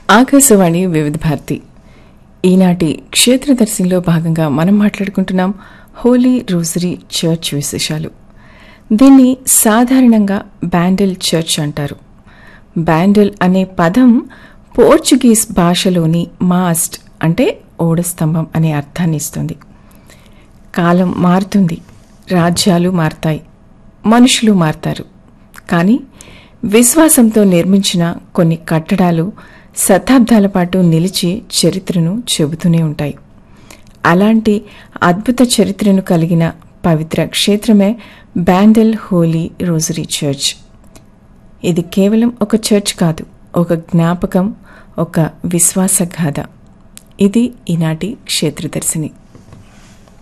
ఆకాశవాణి వివిధ భారతి ఈనాటి క్షేత్రదర్శిలో భాగంగా మనం మాట్లాడుకుంటున్నాం హోలీ రోజరీ చర్చ్ విశేషాలు దీన్ని సాధారణంగా బ్యాండిల్ చర్చ్ అంటారు బ్యాండిల్ అనే పదం పోర్చుగీస్ భాషలోని మాస్ట్ అంటే ఓడస్తంభం అనే అర్థాన్ని ఇస్తుంది కాలం మారుతుంది రాజ్యాలు మారతాయి మనుషులు మారతారు కానీ విశ్వాసంతో నిర్మించిన కొన్ని కట్టడాలు శతాబ్దాల పాటు నిలిచి చరిత్రను చెబుతూనే ఉంటాయి అలాంటి అద్భుత చరిత్రను కలిగిన పవిత్ర క్షేత్రమే బ్యాండెల్ హోలీ రోజరీ చర్చ్ ఇది కేవలం ఒక చర్చ్ కాదు ఒక జ్ఞాపకం ఒక విశ్వాస గాథ ఇది ఈనాటి క్షేత్రదర్శిని